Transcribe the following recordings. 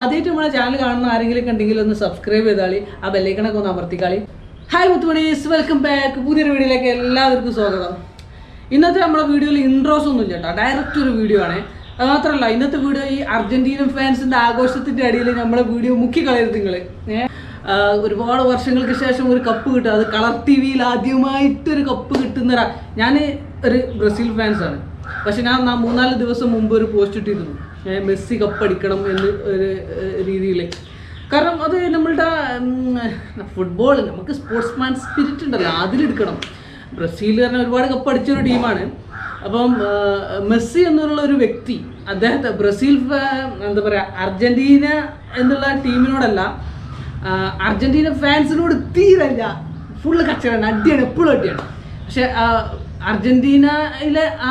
ആദ്യമായിട്ട് നമ്മളെ ചാനൽ കാണുന്ന ആരെങ്കിലും ഉണ്ടെങ്കിൽ ഒന്ന് സബ്സ്ക്രൈബ് ചെയ്താളി ആ ബെല്ലൈക്കണൊക്കെ ഒന്ന് അമർത്തിക്കാളി ഹായ് മുത്തുമണീസ് വെൽക്കം ബാക്ക് പുതിയൊരു വീഡിയോയിലേക്ക് എല്ലാവർക്കും സ്വാഗതം ഇന്നത്തെ നമ്മുടെ വീഡിയോയിൽ ഇൻട്രോസ് ഒന്നും ഇല്ല കേട്ടോ ഡയറക്റ്റ് ഒരു വീഡിയോ ആണ് അത് മാത്രമല്ല ഇന്നത്തെ വീഡിയോ ഈ അർജന്റീനൻ ഫാൻസിന്റെ ആഘോഷത്തിന്റെ അടിയിൽ നമ്മളെ വീഡിയോ മുക്കി കളയരുത് നിങ്ങൾ ഒരുപാട് വർഷങ്ങൾക്ക് ശേഷം ഒരു കപ്പ് കിട്ടുക അത് കളർ ടി വിയിൽ ആദ്യമായിട്ട് ഒരു കപ്പ് കിട്ടുന്ന ഞാൻ ഒരു ബ്രസീൽ ഫാൻസാണ് പക്ഷെ ഞാൻ നാ- മൂന്നാല് ദിവസം മുമ്പ് ഒരു പോസ്റ്റ് ഇട്ടിരുന്നു ഏ, മെസ്സി കപ്പടിക്കണം എന്ന് ഒരു രീതിയിൽ കാരണം അത് നമ്മളുടെ ഫുട്ബോൾ നമുക്ക് സ്പോർട്സ്മാൻ സ്പിരിറ്റ് ഉണ്ടല്ലോ അതിലെടുക്കണം ബ്രസീൽ പറഞ്ഞ ഒരുപാട് കപ്പ് അടിച്ചൊരു ടീമാണ് അപ്പം ആ, മെസ്സി എന്നുള്ള ഒരു വ്യക്തി അദ്ദേഹത്തെ ബ്രസീൽ ഫാ- എന്താ പറയുക അർജന്റീന എന്നുള്ള ടീമിനോടല്ല ആ, അർജന്റീന ഫാൻസിനോട് തീരല്ല ഫുള്ള് കച്ചവടമാണ് അടിയാണ് എപ്പോഴും അടിയാണ് പക്ഷെ ആ, അർജന്റീനയിലെ ആ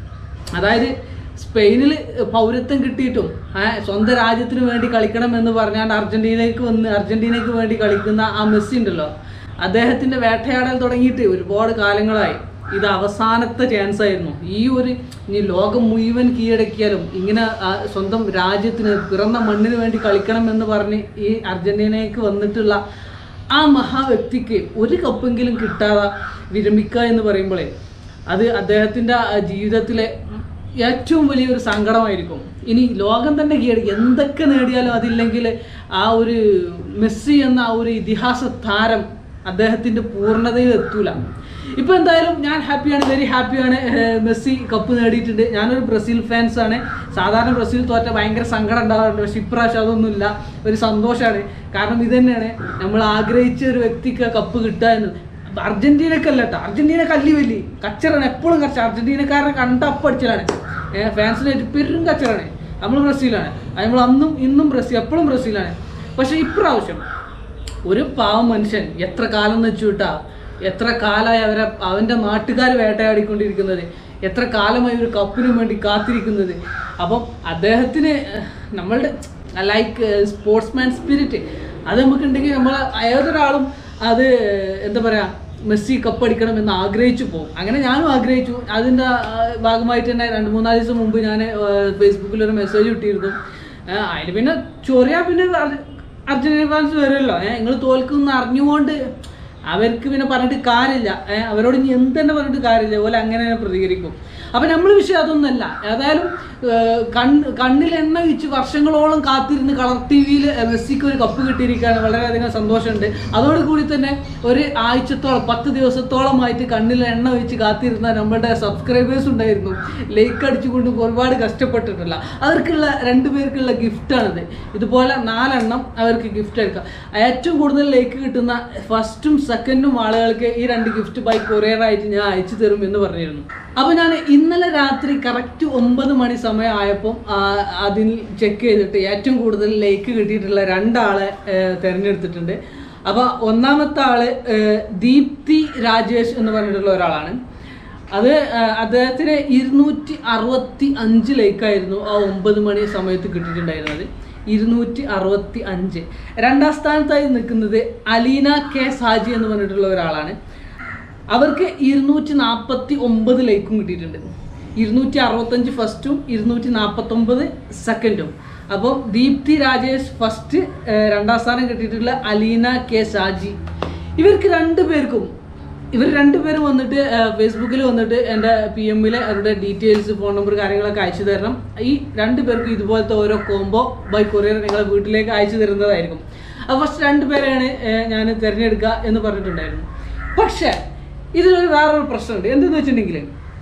അതായത് സ്പെയിനിൽ പൗരത്വം കിട്ടിയിട്ടും ആ, സ്വന്തം രാജ്യത്തിന് വേണ്ടി കളിക്കണം എന്ന് പറഞ്ഞാണ്ട് അർജന്റീനയ്ക്ക് വന്ന് അർജന്റീനയ്ക്ക് വേണ്ടി കളിക്കുന്ന ആ മെസ്സി ഉണ്ടല്ലോ അദ്ദേഹത്തിന്റെ വേട്ടയാടൽ തുടങ്ങിയിട്ട് ഒരുപാട് കാലങ്ങളായി ഇത് അവസാനത്തെ ചാൻസ് ആയിരുന്നു ഈ ഒരു ഇനി ലോകം മുഴുവൻ കീഴടക്കിയാലും ഇങ്ങനെ ആ സ്വന്തം രാജ്യത്തിന് പിറന്ന മണ്ണിന് വേണ്ടി കളിക്കണം എന്ന് പറഞ്ഞ് ഈ അർജന്റീനയ്ക്ക് വന്നിട്ടുള്ള ആ മഹാവ്യക്തിക്ക് ഒരു കപ്പെങ്കിലും കിട്ടാതെ വിരമിക്കുക എന്ന് പറയുമ്പോഴേ അത് അദ്ദേഹത്തിൻ്റെ ജീവിതത്തിലെ ഏറ്റവും വലിയൊരു സങ്കടമായിരിക്കും ഇനി ലോകം തന്നെ കീഴടക്കി എന്തൊക്കെ നേടിയാലും അതില്ലെങ്കിൽ ആ ഒരു മെസ്സി എന്ന ആ ഒരു ഇതിഹാസ താരം അദ്ദേഹത്തിൻ്റെ പൂർണ്ണതയിൽ എത്തൂല ഇപ്പൊ എന്തായാലും ഞാൻ ഹാപ്പിയാണ് വെരി ഹാപ്പിയാണ് ഏഹ് മെസ്സി കപ്പ് നേടിയിട്ടുണ്ട് ഞാനൊരു ബ്രസീൽ ഫാൻസ് ആണ് സാധാരണ ബ്രസീൽ തോറ്റ ഭയങ്കര സങ്കടം ഉണ്ടാകാറുണ്ട് പക്ഷെ ഇപ്രാവശ്യം അതൊന്നുമില്ല ഒരു സന്തോഷമാണ് കാരണം ഇത് തന്നെയാണ് നമ്മൾ ആഗ്രഹിച്ച ഒരു വ്യക്തിക്ക് കപ്പ് കിട്ടുക എന്നത് അർജന്റീനക്കല്ല കേട്ടോ അർജന്റീന കല്ലി വലി കച്ചറാണ് എപ്പോഴും കച്ച അർജന്റീനക്കാരനെ കണ്ട അപ്പടിച്ചലാണ് ഏഹ് ഫാൻസിനായിട്ട് പെരും കച്ചറാണ് നമ്മൾ ബ്രസീലാണ് അത് നമ്മൾ അന്നും ഇന്നും ബ്രസീൽ എപ്പോഴും ബ്രസീലാണ് പക്ഷെ ഇപ്രാവശ്യം ഒരു പാവം മനുഷ്യൻ എത്ര കാലം എന്ന് വെച്ചു വിട്ടാ എത്ര കാലമായി അവരെ അവൻ്റെ നാട്ടുകാർ വേട്ടയാടിക്കൊണ്ടിരിക്കുന്നത് എത്ര കാലമായി ഒരു കപ്പിന് വേണ്ടി കാത്തിരിക്കുന്നത് അപ്പം അദ്ദേഹത്തിന് നമ്മളുടെ ലൈക്ക് സ്പോർട്സ്മാൻ സ്പിരിറ്റ് അത് നമുക്കുണ്ടെങ്കിൽ നമ്മൾ ഏതൊരാളും അത് എന്താ പറയുക മെസ്സി കപ്പടിക്കണം എന്ന് ആഗ്രഹിച്ചു പോകും അങ്ങനെ ഞാനും ആഗ്രഹിച്ചു അതിൻ്റെ ഭാഗമായിട്ട് തന്നെ രണ്ട് മൂന്നാല് ദിവസം മുമ്പ് ഞാൻ ഫേസ്ബുക്കിൽ ഒരു മെസ്സേജ് ഇട്ടിരുന്നു അതിന് പിന്നെ ചൊറിയാ പിന്നെ അർജ- അർജന്റീന ഫാൻസ് വരുമല്ലോ ഏഹ് നിങ്ങൾ തോൽക്കുന്ന അറിഞ്ഞുകൊണ്ട് അവർക്ക് പിന്നെ പറഞ്ഞിട്ട് കാര്യമില്ല ഏഹ് അവരോട് ഇനി എന്ത് തന്നെ പറഞ്ഞിട്ട് കാര്യമില്ല പോലെ അങ്ങനെ തന്നെ പ്രതികരിക്കും അപ്പം നമ്മൾ വിഷയം അതൊന്നല്ല ഏതായാലും ഏഹ് കണ്ണ് കണ്ണിൽ എണ്ണ വെച്ച് വർഷങ്ങളോളം കാത്തിരുന്ന് കളർ ടി വിയിൽ മെസ്സിക്ക് ഒരു കപ്പ് കിട്ടിയിരിക്കുകയാണ് വളരെയധികം സന്തോഷമുണ്ട് അതോടുകൂടി തന്നെ ഒരു ആഴ്ചത്തോളം പത്ത് ദിവസത്തോളമായിട്ട് കണ്ണിൽ എണ്ണ വെച്ച് കാത്തിരുന്ന നമ്മുടെ സബ്സ്ക്രൈബേഴ്സ് ഉണ്ടായിരുന്നു ലൈക്ക് അടിച്ചുകൊണ്ട് ഒരുപാട് കഷ്ടപ്പെട്ടിട്ടില്ല അവർക്കുള്ള രണ്ട് പേർക്കുള്ള ഗിഫ്റ്റാണിത് ഇതുപോലെ നാലെണ്ണം അവർക്ക് ഗിഫ്റ്റ് എടുക്കാം ഏറ്റവും കൂടുതൽ ലൈക്ക് കിട്ടുന്ന ഫസ്റ്റും സെക്കൻഡും ആളുകൾക്ക് ഈ രണ്ട് ഗിഫ്റ്റ് ബൈ കൊറിയർ ആയിട്ട് ഞാൻ അയച്ചു തരും എന്ന് പറഞ്ഞിരുന്നു അപ്പോൾ ഞാൻ ഇന്നലെ രാത്രി കറക്റ്റ് ഒമ്പത് മണി സമയം ആയപ്പോൾ അതിൽ ചെക്ക് ചെയ്തിട്ട് ഏറ്റവും കൂടുതൽ ലൈക്ക് കിട്ടിയിട്ടുള്ള രണ്ടാളെ ഏഹ്, തിരഞ്ഞെടുത്തിട്ടുണ്ട് അപ്പോൾ ഒന്നാമത്തെ ആള് ഏഹ്, ദീപ്തി രാജേഷ് എന്ന് പറഞ്ഞിട്ടുള്ള ഒരാളാണ് അത് ആ, അദ്ദേഹത്തിന് ഇരുന്നൂറ്റി അറുപത്തി അഞ്ച് ലൈക്കായിരുന്നു ആ ഒമ്പത് മണി സമയത്ത് കിട്ടിയിട്ടുണ്ടായിരുന്നത് ഇരുന്നൂറ്റി അറുപത്തി അഞ്ച് രണ്ടാം സ്ഥാനത്തായി നിൽക്കുന്നത് അലീന കെ സാജി എന്ന് പറഞ്ഞിട്ടുള്ള ഒരാളാണ് അവർക്ക് ഇരുന്നൂറ്റി നാൽപ്പത്തി ഒമ്പത് ലൈക്കും കിട്ടിയിട്ടുണ്ട് ഇരുന്നൂറ്റി അറുപത്തഞ്ച് ഫസ്റ്റും ഇരുന്നൂറ്റി നാൽപ്പത്തൊമ്പത് സെക്കൻഡും അപ്പോൾ ദീപ്തി രാജേഷ് ഫസ്റ്റ് ഏഹ്, രണ്ടാം സ്ഥാനം കിട്ടിയിട്ടുള്ള അലീന കെ ഷാജി ഇവർക്ക് രണ്ടു പേർക്കും ഇവർ രണ്ടുപേരും വന്നിട്ട് ഫേസ്ബുക്കിൽ വന്നിട്ട് എൻ്റെ പി എമ്മിൽ അവരുടെ ഡീറ്റെയിൽസ് ഫോൺ നമ്പർ കാര്യങ്ങളൊക്കെ അയച്ചു തരണം ഈ രണ്ടു പേർക്കും ഇതുപോലത്തെ ഓരോ കോംബോ ബൈ കൊറിയർ നിങ്ങളെ വീട്ടിലേക്ക് അയച്ചു തരുന്നതായിരിക്കും അപ്പോൾ ഫസ്റ്റ് രണ്ടുപേരെയാണ് ഞാൻ തിരഞ്ഞെടുക്കുക എന്ന് പറഞ്ഞിട്ടുണ്ടായിരുന്നു പക്ഷേ ഇതിലൊരു വേറൊരു പ്രശ്നമുണ്ട് എന്തെന്ന് വെച്ചിട്ടുണ്ടെങ്കിൽ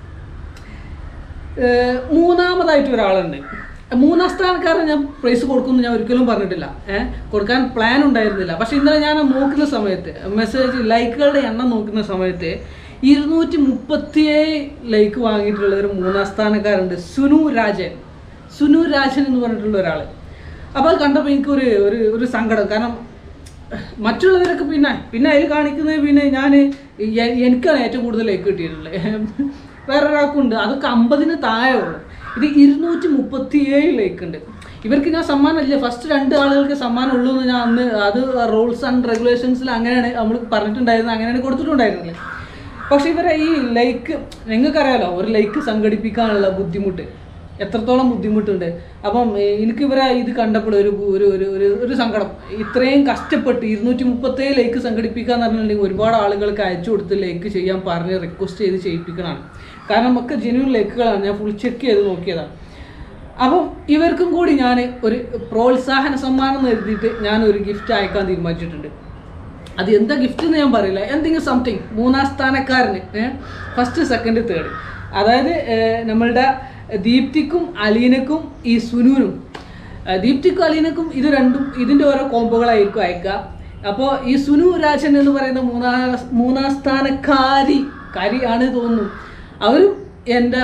ഏഹ് മൂന്നാമതായിട്ട് ഒരാളുണ്ട് മൂന്നാം സ്ഥാനക്കാരൻ ഞാൻ പ്രൈസ് കൊടുക്കുമെന്ന് ഞാൻ ഒരിക്കലും പറഞ്ഞിട്ടില്ല ഏഹ് കൊടുക്കാൻ പ്ലാൻ ഉണ്ടായിരുന്നില്ല പക്ഷെ ഇന്നലെ ഞാൻ നോക്കുന്ന സമയത്ത് മെസ്സേജ് ലൈക്കുകളുടെ എണ്ണം നോക്കുന്ന സമയത്ത് ഇരുന്നൂറ്റി മുപ്പത്തിയേഴ് ലൈക്ക് വാങ്ങിയിട്ടുള്ള ഒരു മൂന്നാം സ്ഥാനക്കാരുണ്ട് സുനു രാജൻ സുനു രാജൻ എന്ന് പറഞ്ഞിട്ടുള്ള ഒരാൾ അപ്പോൾ അത് കണ്ടപ്പോൾ എനിക്കൊരു ഒരു ഒരു സങ്കടം കാരണം മറ്റുള്ളവരൊക്കെ പിന്നെ പിന്നെ അതിൽ കാണിക്കുന്നത് പിന്നെ ഞാൻ എനിക്കാണ് ഏറ്റവും കൂടുതൽ ലൈക്ക് കിട്ടിയിട്ടുള്ളത് വേറെ ഒരാൾക്കുണ്ട് അതൊക്കെ അമ്പതിന് താഴെ ഉള്ളു ഇത് ഇരുന്നൂറ്റി മുപ്പത്തി ഏഴ് ലൈക്ക് ഉണ്ട് ഇവർക്ക് ഞാൻ സമ്മാനം ഇല്ല ഫസ്റ്റ് രണ്ട് ആളുകൾക്ക് സമ്മാനം ഉള്ളൂ എന്ന് ഞാൻ അന്ന് അത് റൂൾസ് ആൻഡ് റെഗുലേഷൻസിൽ അങ്ങനെയാണ് നമ്മൾ പറഞ്ഞിട്ടുണ്ടായിരുന്നത് അങ്ങനെയാണ് കൊടുത്തിട്ടുണ്ടായിരുന്നില്ലേ പക്ഷെ ഇവരെ ഈ ലൈക്ക് നിങ്ങൾക്കറിയാലോ ഒരു ലൈക്ക് സംഘടിപ്പിക്കാനുള്ള ബുദ്ധിമുട്ട് എത്രത്തോളം ബുദ്ധിമുട്ടുണ്ട് അപ്പം ഏ, എനിക്ക് ഇവരെ ഇത് കണ്ടപ്പോൾ ഒരു ഒരു ഒരു ഒരു ഒരു സങ്കടം ഇത്രയും കഷ്ടപ്പെട്ട് ഇരുന്നൂറ്റി മുപ്പത്തേഴ് ലേക്ക് സംഘടിപ്പിക്കുക എന്ന് പറഞ്ഞിട്ടുണ്ടെങ്കിൽ ഒരുപാട് ആളുകൾക്ക് അയച്ചു കൊടുത്ത് ലേക്ക് ചെയ്യാൻ പറഞ്ഞ് റിക്വസ്റ്റ് ചെയ്ത് ചെയ്യിപ്പിക്കണമാണ് കാരണം ഒക്കെ ജെന്യൂൻ ലേക്കുകളാണ് ഞാൻ ഫുൾ ചെക്ക് ചെയ്ത് നോക്കിയതാണ് അപ്പം ഇവർക്കും കൂടി ഞാൻ ഒരു പ്രോത്സാഹന സമ്മാനം എന്ന് എഴുതിയിട്ട് ഞാൻ ഒരു ഗിഫ്റ്റ് അയക്കാൻ തീരുമാനിച്ചിട്ടുണ്ട് അത് എന്താ ഗിഫ്റ്റ് എന്ന് ഞാൻ പറയില്ല എന്തെങ്കിലും സംതിങ് മൂന്നാം സ്ഥാനക്കാരന് ഫസ്റ്റ് സെക്കൻഡ് തേർഡ് അതായത് ഏഹ്, നമ്മളുടെ ദീപ്തിക്കും അലീനക്കും ഈ സുനുവിനും ഏഹ്, ദീപ്തിക്കും അലീനക്കും ഇത് രണ്ടും ഇതിൻ്റെ ഓരോ കോംബോകളായിരിക്കും അയക്കുക അപ്പോൾ ഈ സുനു രാജൻ എന്ന് പറയുന്ന മൂന്നാം മൂന്നാം സ്ഥാനക്കാരി കാരി ആണ് തോന്നുന്നു അവരും എൻ്റെ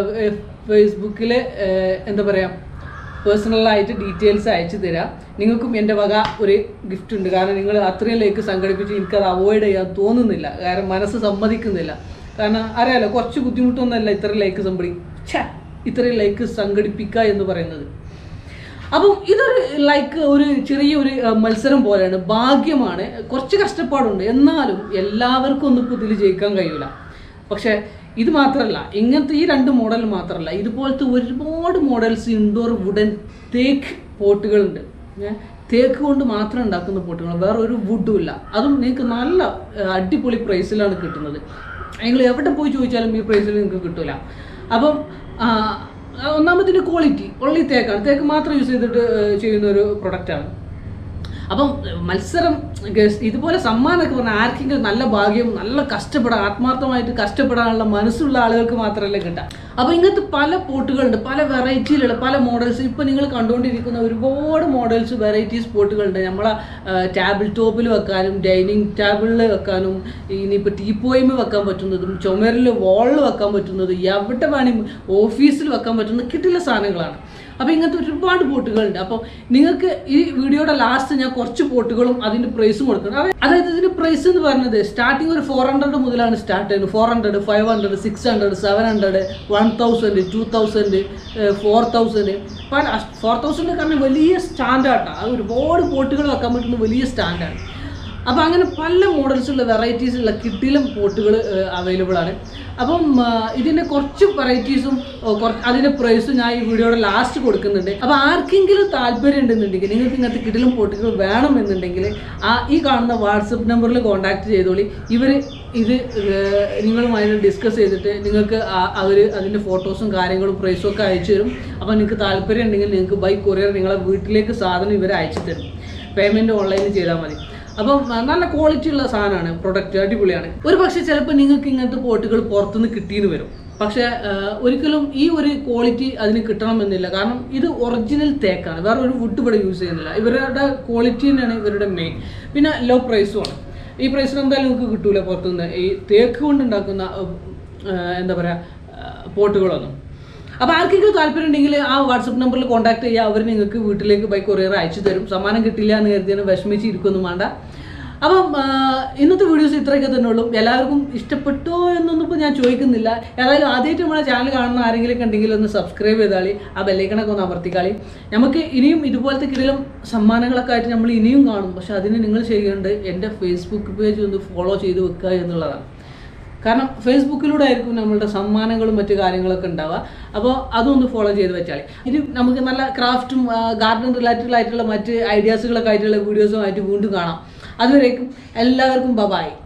ഫേസ്ബുക്കിൽ എന്താ പറയുക പേഴ്സണലായിട്ട് ഡീറ്റെയിൽസ് അയച്ചു തരാം നിങ്ങൾക്കും എൻ്റെ വക ഒരു ഗിഫ്റ്റ് ഉണ്ട് കാരണം നിങ്ങൾ അത്രയും ലേക്ക് സംഘടിപ്പിച്ച് എനിക്കത് അവോയ്ഡ് ചെയ്യാൻ തോന്നുന്നില്ല കാരണം മനസ്സ് സമ്മതിക്കുന്നില്ല കാരണം അറിയാലോ കുറച്ച് ബുദ്ധിമുട്ടൊന്നുമല്ല ഇത്രയും ലേക്ക് സംഭടി ഛേ ഇത്രയും ലേക്ക് സംഘടിപ്പിക്കുക എന്ന് പറയുന്നത് അപ്പം ഇതൊരു ലൈക്ക് ഒരു ചെറിയ ഒരു അഹ്, മത്സരം പോലെയാണ് ഭാഗ്യമാണ് കുറച്ച് കഷ്ടപ്പാടുണ്ട് എന്നാലും എല്ലാവർക്കും ഒന്നും ഇപ്പോൾ ഇതിൽ ജയിക്കാൻ കഴിയൂല പക്ഷേ ഇത് മാത്രമല്ല ഇങ്ങനത്തെ ഈ രണ്ട് മോഡൽ മാത്രമല്ല ഇതുപോലത്തെ ഒരുപാട് മോഡൽസ് ഇൻഡോർ വുഡൻ തേക്ക് പോട്ടുകളുണ്ട് ഏ, തേക്ക് കൊണ്ട് മാത്രം ഉണ്ടാക്കുന്ന പോട്ടുകൾ വേറെ ഒരു വുഡും ഇല്ല അതും നിങ്ങൾക്ക് നല്ല അഹ്, അടിപൊളി പ്രൈസിലാണ് കിട്ടുന്നത് നിങ്ങൾ എവിടെ പോയി ചോദിച്ചാലും ഈ പ്രൈസിൽ നിങ്ങൾക്ക് കിട്ടില്ല അപ്പം ആ, ഒന്നാമതിൻ്റെ ക്വാളിറ്റി ഒള്ളി തേക്കാണ് തേക്ക് മാത്രം യൂസ് ചെയ്തിട്ട് ഏഹ്, ചെയ്യുന്ന ഒരു പ്രൊഡക്റ്റാണ് അപ്പം മത്സരം ഗസ്- ഇതുപോലെ സമ്മാനമൊക്കെ പറഞ്ഞാൽ ആർക്കെങ്കിലും നല്ല ഭാഗ്യം നല്ല കഷ്ടപ്പെടാൻ ആത്മാർത്ഥമായിട്ട് കഷ്ടപ്പെടാനുള്ള മനസ്സുള്ള ആളുകൾക്ക് മാത്രമല്ല കിട്ടാം അപ്പോൾ ഇങ്ങനത്തെ പല പോട്ടുകളുണ്ട് പല വെറൈറ്റിയിലുള്ള പല മോഡൽസ് ഇപ്പോൾ നിങ്ങൾ കണ്ടുകൊണ്ടിരിക്കുന്ന ഒരുപാട് മോഡൽസ് വെറൈറ്റീസ് പോട്ടുകളുണ്ട് നമ്മളെ ടേബിൾ ടോപ്പിൽ വെക്കാനും ഡൈനിങ് ടേബിളിൽ വെക്കാനും ഇനിയിപ്പോൾ ടീപ്പോയിമ് വെക്കാൻ പറ്റുന്നതും ചുമരിൽ വാളിൽ വെക്കാൻ പറ്റുന്നതും എവിടെ വേണമെങ്കിൽ ഓഫീസിൽ വെക്കാൻ പറ്റുന്ന കിട്ടില്ല സാധനങ്ങളാണ് അപ്പോൾ ഇങ്ങനത്തെ ഒരുപാട് പോട്ടുകളുണ്ട് അപ്പോൾ നിങ്ങൾക്ക് ഈ വീഡിയോയുടെ ലാസ്റ്റ് ഞാൻ കുറച്ച് പോട്ടുകളും അതിൻ്റെ പ്രൈസും കൊടുക്കണം അതായത് അതായത് ഇതിൻ്റെ പ്രൈസ് എന്ന് പറയുന്നത് സ്റ്റാർട്ടിങ് ഒരു ഫോർ ഹൺഡ്രഡ് മുതലാണ് സ്റ്റാർട്ട് ചെയ്യുന്നത് four hundred five hundred six hundred seven hundred one thousand two thousand four thousand പല ഫോർ തൗസൻഡ് കാരണം വലിയ സ്റ്റാൻഡാർട്ടാണ് അത് ഒരുപാട് പോട്ടുകൾ വെക്കാൻ പറ്റുന്ന വലിയ സ്റ്റാൻഡാണ് അപ്പോൾ അങ്ങനെ പല മോഡൽസുള്ള വെറൈറ്റീസ് ഉള്ള കിട്ടിലും പോട്ടുകൾ അവൈലബിൾ ആണ് അപ്പം ആ, ഇതിൻ്റെ കുറച്ച് വെറൈറ്റീസും കുറച്ച് അതിൻ്റെ പ്രൈസും ഞാൻ ഈ വീഡിയോയുടെ ലാസ്റ്റ് കൊടുക്കുന്നുണ്ട് അപ്പോൾ ആർക്കെങ്കിലും താല്പര്യം ഉണ്ടെന്നുണ്ടെങ്കിൽ നിങ്ങൾക്ക് ഇങ്ങനത്തെ കിട്ടിലും പോട്ടുകൾ വേണമെന്നുണ്ടെങ്കിൽ ആ ഈ കാണുന്ന വാട്സപ്പ് നമ്പറിൽ കോൺടാക്ട് ചെയ്തോളി ഇവർ ഇത് ഏർ, നിങ്ങളുമായി ഡിസ്കസ് ചെയ്തിട്ട് നിങ്ങൾക്ക് അവർ അതിൻ്റെ ഫോട്ടോസും കാര്യങ്ങളും പ്രൈസും ഒക്കെ അയച്ചു തരും അപ്പോൾ നിങ്ങൾക്ക് താല്പര്യം ഉണ്ടെങ്കിൽ നിങ്ങൾക്ക് ബൈ കൊറിയർ നിങ്ങളെ വീട്ടിലേക്ക് സാധനം ഇവർ അയച്ചു തരും പേയ്മെൻറ്റ് ഓൺലൈനിൽ ചെയ്താൽ മതി അപ്പം ആ, നല്ല ക്വാളിറ്റി ഉള്ള സാധനമാണ് പ്രൊഡക്റ്റ് അടിപൊളിയാണ് ഒരു പക്ഷേ ചിലപ്പോൾ നിങ്ങൾക്ക് ഇങ്ങനത്തെ പോട്ടുകൾ പുറത്തുനിന്ന് കിട്ടിയെന്ന് വരും പക്ഷേ ആ, ഒരിക്കലും ഈ ഒരു ക്വാളിറ്റി അതിന് കിട്ടണമെന്നില്ല കാരണം ഇത് ഒറിജിനൽ തേക്കാണ് വേറെ ഒരു വുഡ് ഇവിടെ യൂസ് ചെയ്യുന്നില്ല ഇവരുടെ ക്വാളിറ്റി തന്നെയാണ് ഇവരുടെ മെയിൻ പിന്നെ ലോ പ്രൈസുമാണ് ഈ പ്രൈസിന് എന്തായാലും നിങ്ങൾക്ക് കിട്ടൂല പുറത്തുനിന്ന് ഈ തേക്ക് കൊണ്ട് ഉണ്ടാക്കുന്ന ആ, എന്താ പറയുക പോട്ടുകളൊന്നും അപ്പോൾ ആർക്കെങ്കിലും താല്പര്യം ഉണ്ടെങ്കിൽ ആ വാട്സപ്പ് നമ്പറിൽ കോൺടാക്ട് ചെയ്യുക അവർ നിങ്ങൾക്ക് വീട്ടിലേക്ക് ബൈ കൊറിയർ അയച്ചു തരും സമ്മാനം കിട്ടില്ല എന്ന് കരുതിയാണ് വിഷമിച്ച് ഇരിക്കൊന്നും വേണ്ട അപ്പം ആ, ഇന്നത്തെ വീഡിയോസ് ഇത്രയൊക്കെ തന്നെ ഉള്ളൂ എല്ലാവർക്കും ഇഷ്ടപ്പെട്ടോ എന്നൊന്നും ഇപ്പോൾ ഞാൻ ചോദിക്കുന്നില്ല ഏതായാലും ആദ്യമായിട്ട് നമ്മളെ ചാനൽ കാണുന്ന ആരെങ്കിലും ഉണ്ടെങ്കിൽ ഒന്ന് സബ്സ്ക്രൈബ് ചെയ്താളി ആ ബെല്ലൈക്കണൊക്കെ ഒന്ന് അമർത്തിക്കാളി നമുക്ക് ഇനിയും ഇതുപോലത്തെ കിടിലും സമ്മാനങ്ങളൊക്കെ ആയിട്ട് നമ്മൾ ഇനിയും കാണും പക്ഷെ അതിന് നിങ്ങൾ ചെയ്യേണ്ടത് എൻ്റെ ഫേസ്ബുക്ക് പേജ് ഒന്ന് ഫോളോ ചെയ്ത് വെക്കുക എന്നുള്ളതാണ് കാരണം ഫേസ്ബുക്കിലൂടെ ആയിരിക്കും നമ്മളുടെ സമ്മാനങ്ങളും മറ്റു കാര്യങ്ങളൊക്കെ ഉണ്ടാവുക അപ്പോൾ അതൊന്ന് ഫോളോ ചെയ്ത് വെച്ചാൽ ഇനി നമുക്ക് നല്ല ക്രാഫ്റ്റും ഗാർഡൻ റിലേറ്റഡ് ആയിട്ടുള്ള മറ്റ് ഐഡിയാസുകളൊക്കെ ആയിട്ടുള്ള വീഡിയോസുമായിട്ട് വീണ്ടും കാണാം അതുവരേക്കും എല്ലാവർക്കും ബബായ്